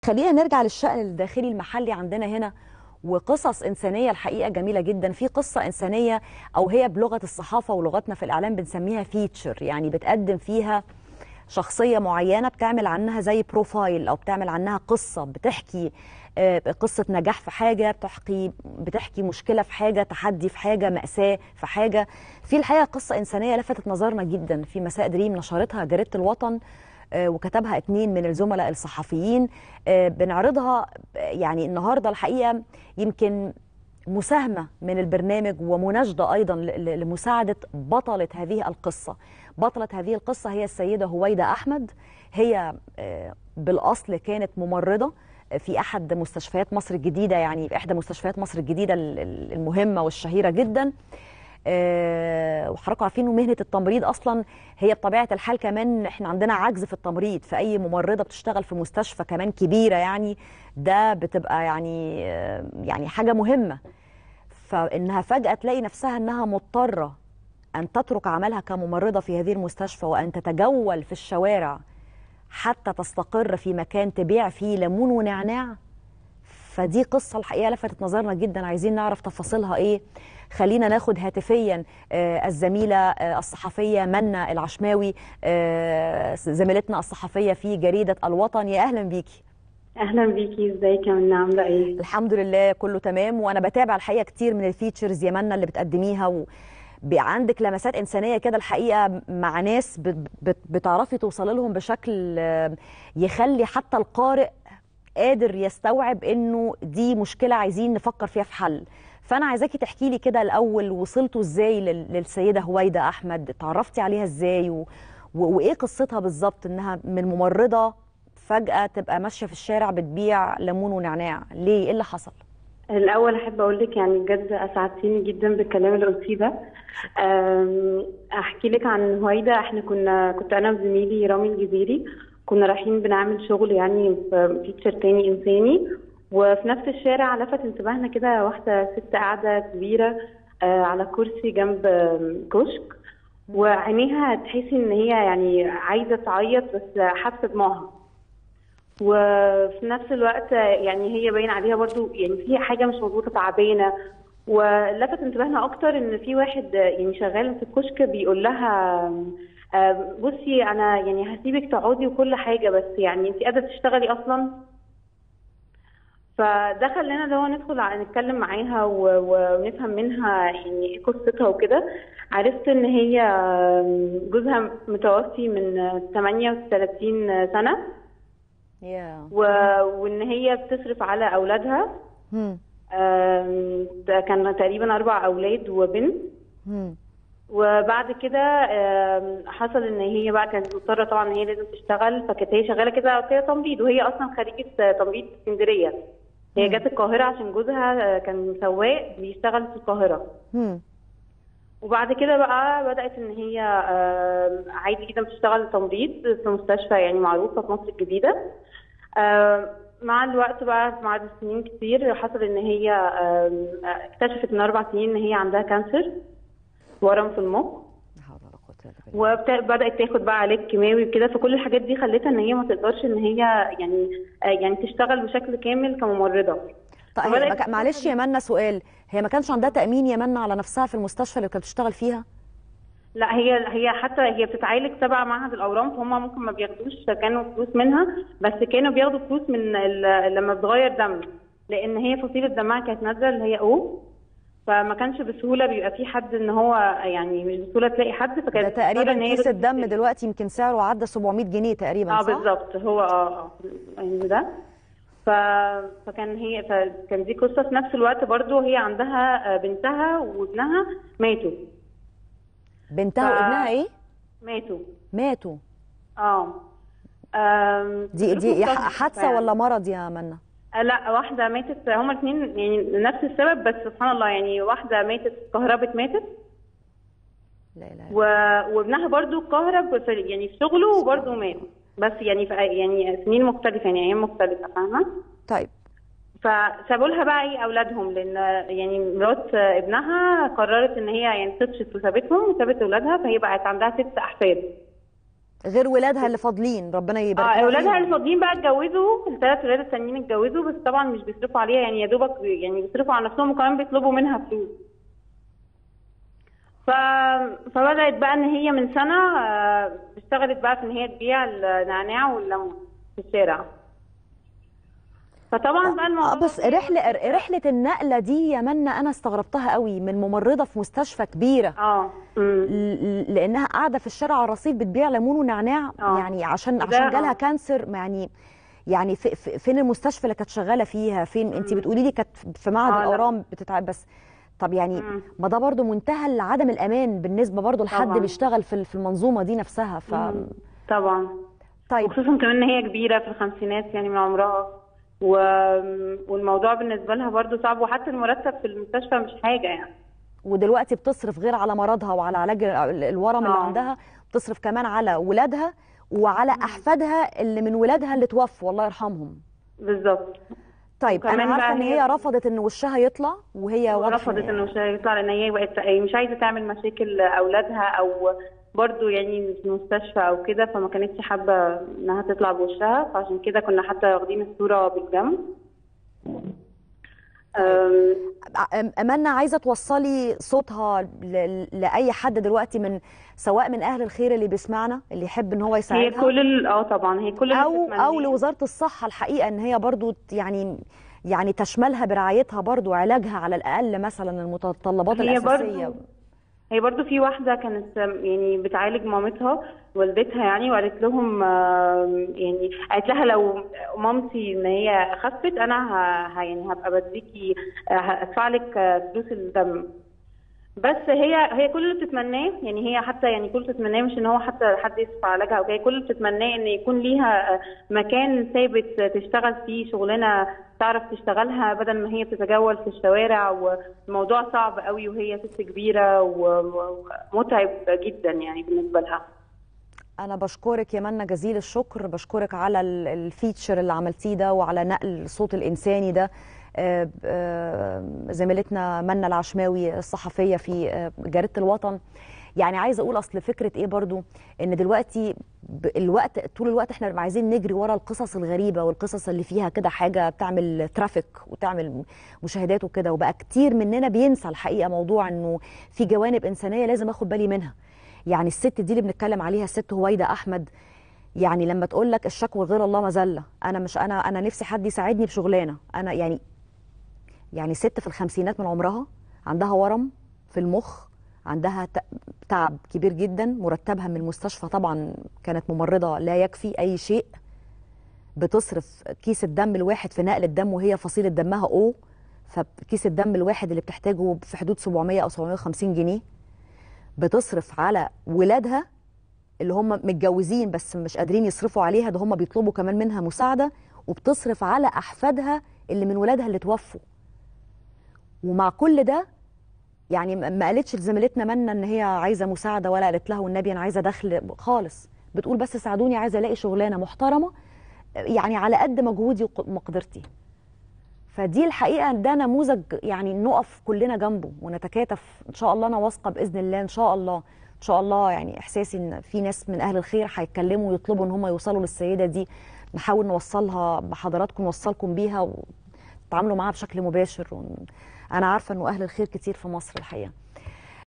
خلينا نرجع للشأن الداخلي المحلي عندنا هنا وقصص إنسانية الحقيقة جميلة جدا في قصة إنسانية أو هي بلغة الصحافة ولغتنا في الإعلام بنسميها فيتشر يعني بتقدم فيها شخصية معينة بتعمل عنها زي بروفايل أو بتعمل عنها قصة بتحكي آه، قصة نجاح في حاجة بتحكي بتحكي مشكلة في حاجة تحدي في حاجة مأساة في حاجة في الحقيقة قصة إنسانية لفتت نظرنا جدا في مساء دريم نشرتها جريدة الوطن آه، وكتبها اتنين من الزملاء الصحفيين آه، بنعرضها يعني النهارده الحقيقه يمكن مساهمه من البرنامج ومناشده ايضا ل- ل- لمساعده بطله هذه القصه. بطله هذه القصه هي السيده هويده احمد هي آه، بالاصل كانت ممرضه في احد مستشفيات مصر الجديده يعني في احدى مستشفيات مصر الجديده ال- ال- المهمه والشهيره جدا. آه، وحضراتكم عارفين إن مهنه التمريض اصلا هي بطبيعه الحال كمان احنا عندنا عجز في التمريض فاي ممرضه بتشتغل في مستشفى كمان كبيره يعني ده بتبقى يعني آه، يعني حاجه مهمه فانها فجاه تلاقي نفسها انها مضطره ان تترك عملها كممرضه في هذه المستشفى وان تتجول في الشوارع حتى تستقر في مكان تبيع فيه ليمون ونعناع فدي قصة الحقيقة لفتت نظرنا جدا عايزين نعرف تفاصيلها ايه خلينا ناخد هاتفيا آه، الزميلة آه، الصحفية منى العشماوي آه، زميلتنا الصحفية في جريدة الوطن يا أهلا بيكي اهلا بيكي ازيك يا منى عامله ايه الحمد لله كله تمام وانا بتابع الحقيقه كتير من الفيتشرز يا منى اللي بتقدميها و... ب- عندك لمسات انسانيه كده الحقيقه مع ناس بت... بت... بتعرفي توصلي لهم بشكل آه، يخلي حتى القارئ قادر يستوعب انه دي مشكله عايزين نفكر فيها في حل فانا عايزاكي تحكي لي كده الاول وصلتوا ازاي لل... للسيده هويده احمد اتعرفتي عليها ازاي و... و... وايه قصتها بالظبط انها من ممرضه فجاه تبقى ماشيه في الشارع بتبيع ليمون ونعناع ليه ايه اللي حصل الاول احب اقول لك يعني بجد اسعدتيني جدا بالكلام اللي قلتيه ده أم، احكي لك عن هويدا احنا كنا كنت انا وزميلي رامي الجزيري كنا رايحين بنعمل شغل يعني في فيتشر تاني انساني وفي نفس الشارع لفت انتباهنا كده واحده ست قاعده كبيره آه، على كرسي جنب آم، كشك وعينيها تحسي ان هي يعني عايزه تعيط بس حابسه دموعها وفي نفس الوقت يعني هي باين عليها برضو يعني في حاجه مش مظبوطه تعبانه ولفت انتباهنا اكتر ان في واحد يعني شغال في الكشك بيقول لها آه، بصي انا يعني هسيبك تقعدي وكل حاجه بس يعني انت قادره تشتغلي اصلا فده خلانا اللي هو ندخل ع- نتكلم معاها و- ونفهم منها يعني ايه قصتها وكده عرفت ان هي جوزها متوفي من 38 سنه يا و... وان هي بتصرف على اولادها هم آم، ده كان تقريبا اربع اولاد وبنت هم وبعد كده آم، حصل ان هي بقى كانت مضطره طبعا ان هي لازم تشتغل فكانت هي شغاله كده كده تمريض وهي اصلا خريجه تمريض اسكندريه هي جت القاهره عشان جوزها آه، كان سواق بيشتغل في القاهره هم وبعد كده بقى بدأت إن هي آم، عادي جدا بتشتغل تمريض في مستشفى يعني معروفة في مصر الجديدة آم، مع الوقت بقى مع السنين كتير حصل إن هي آم، اكتشفت من أربع سنين إن هي عندها كانسر ورم في المخ لا حول ولا قوه الا بالله وبدأت تاخد بقى علاج كيماوي وكده فكل الحاجات دي خلتها إن هي ما تقدرش إن هي يعني آه، يعني تشتغل بشكل كامل كممرضة طيب هي فبدأت ما كان- معلش يا منى سؤال هي ما كانش عندها تامين يا منى على نفسها في المستشفى اللي كانت بتشتغل فيها لا هي هي حتى هي بتتعالج تبع معهد الاورام فهم ممكن ما بياخدوش كانوا فلوس منها بس كانوا بياخدوا فلوس من ال- لما بتغير دم لان هي فصيله دمها كانت نازله اللي هي او فما كانش بسهوله بيبقى في حد ان هو يعني مش بسهوله تلاقي حد ده فكانت بتضطر تقريبا إن هي كيس الدم تشتري. دلوقتي يمكن سعره عدى 700 جنيه تقريبا اه صح؟ بالظبط هو اه اه يعني ده ف... فكان هي فكان دي قصه في نفس الوقت برضو هي عندها آه، بنتها وابنها ماتوا بنتها ف- وابنها ايه؟ ماتوا ماتوا اه آم، دي ظروف دي مختلفة حادثه يعني. ولا مرض يا منى؟ آه، لا واحدة ماتت هما الاثنين يعني نفس السبب بس سبحان الله يعني واحدة ماتت كهربت ماتت لا لا و... وابنها برضو كهرب في يعني في شغله وبرضو مات بس يعني في يعني سنين مختلفة يعني أيام مختلفة فاهمة؟ طيب فسابوا لها بقى ايه اولادهم لان يعني مرات ابنها قررت ان هي يعني تفشت وسابتهم وسابت اولادها فهي بقت عندها ست احفاد غير ولادها اللي فاضلين ربنا يبارك اه لها اولادها فيهم. اللي فاضيين بقى اتجوزوا الثلاث ولاد التانيين اتجوزوا بس طبعا مش بيصرفوا عليها يعني يا دوبك بي- يعني بيصرفوا على نفسهم وكمان بيطلبوا منها فلوس ف... فبدأت بقى ان هي من سنة آه، اشتغلت بقى في ان هي تبيع النعناع والليمون في الشارع فطبعا بقى الموضوع اه بس رحله رحله النقله دي يا منى انا استغربتها قوي من ممرضه في مستشفى كبيره اه امم ل- لانها قاعده في الشارع على الرصيف بتبيع ليمون ونعناع آه. يعني عشان ده عشان جالها آه. كانسر ما يعني يعني في في فين المستشفى اللي كانت شغاله فيها فين انت بتقولي لي كانت في معهد آه، لا. الاورام بتتعب بس طب يعني مم. ما ده برضو منتهى عدم الامان بالنسبه برضو لحد طبعاً. بيشتغل في في المنظومه دي نفسها ف مم. طبعا طيب وخصوصا كمان ان هي كبيره في الخمسينات يعني من عمرها و... والموضوع بالنسبه لها برضو صعب وحتى المرتب في المستشفى مش حاجه يعني ودلوقتي بتصرف غير على مرضها وعلى علاج ال- الورم اللي آه. عندها بتصرف كمان على ولادها وعلى احفادها اللي من ولادها اللي توفوا الله يرحمهم بالظبط طيب انا وكمان عارفه بقى ان هي- هي رفضت ان وشها يطلع وهي واضح رفضت إن- انه مش هيطلع لان هي بقت مش عايزه تعمل مشاكل اولادها او برضو يعني في المستشفى او كده فما كانتش حابه انها تطلع بوشها فعشان كده كنا حتى واخدين الصوره بالجنب أم، أم- امانه عايزه توصلي صوتها ل- لاي حد دلوقتي من سواء من اهل الخير اللي بيسمعنا اللي يحب ان هو هي يساعدها كل ال- اه طبعا هي كل اللي او بتتمناه. او لوزاره الصحه الحقيقه ان هي برضو ت- يعني يعني تشملها برعايتها برضو علاجها على الاقل مثلا المتطلبات هي الاساسيه برضو هي برضو في واحدة كانت يعني بتعالج مامتها والدتها يعني وقالت لهم آم، يعني قالت لها لو مامتي ان هي خفت انا ه- ه- يعني هبقى بديكي آه، هدفع لك آه، فلوس الدم بس هي هي كل اللي بتتمناه يعني هي حتى يعني كل اللي بتتمناه مش ان هو حتى حد يدفع علاجها او كده كل اللي بتتمناه ان يكون ليها آه، مكان ثابت تشتغل فيه شغلانه تعرف تشتغلها بدل ما هي بتتجول في الشوارع والموضوع صعب قوي وهي ست كبيره و- ومتعب جدا يعني بالنسبه لها انا بشكرك يا منى جزيل الشكر بشكرك على ال- الفيتشر اللي عملتيه ده وعلى نقل الصوت الانساني ده آه، آه، زميلتنا منى العشماوي الصحفيه في آه، جريده الوطن يعني عايزه اقول اصل فكره ايه برضو ان دلوقتي ب- الوقت طول الوقت احنا عايزين نجري ورا القصص الغريبه والقصص اللي فيها كده حاجه بتعمل ترافيك وتعمل مشاهدات وكده وبقى كتير مننا بينسى الحقيقه موضوع انه في جوانب انسانيه لازم اخد بالي منها يعني الست دي اللي بنتكلم عليها الست هويدا احمد يعني لما تقول لك الشكوى غير الله مذله انا مش انا انا نفسي حد يساعدني بشغلانه انا يعني يعني ست في الخمسينات من عمرها عندها ورم في المخ عندها ت- تعب كبير جدا مرتبها من المستشفى طبعا كانت ممرضه لا يكفي اي شيء بتصرف كيس الدم الواحد في نقل الدم وهي فصيله دمها او فكيس الدم الواحد اللي بتحتاجه في حدود 700 او 750 جنيه بتصرف على ولادها اللي هم متجوزين بس مش قادرين يصرفوا عليها ده هم بيطلبوا كمان منها مساعده وبتصرف على احفادها اللي من ولادها اللي توفوا ومع كل ده يعني ما ما قالتش لزميلتنا منى ان هي عايزه مساعده ولا قالت لها والنبي انا عايزه دخل خالص بتقول بس ساعدوني عايزه الاقي شغلانه محترمه يعني على قد مجهودي ومقدرتي فدي الحقيقه ده نموذج يعني نقف كلنا جنبه ونتكاتف ان شاء الله انا واثقه باذن الله ان شاء الله ان شاء الله يعني احساسي ان في ناس من اهل الخير هيتكلموا ويطلبوا ان هم يوصلوا للسيده دي نحاول نوصلها بحضراتكم نوصلكم بيها وتعاملوا معاها بشكل مباشر ون... انا عارفه انه اهل الخير كتير في مصر الحقيقه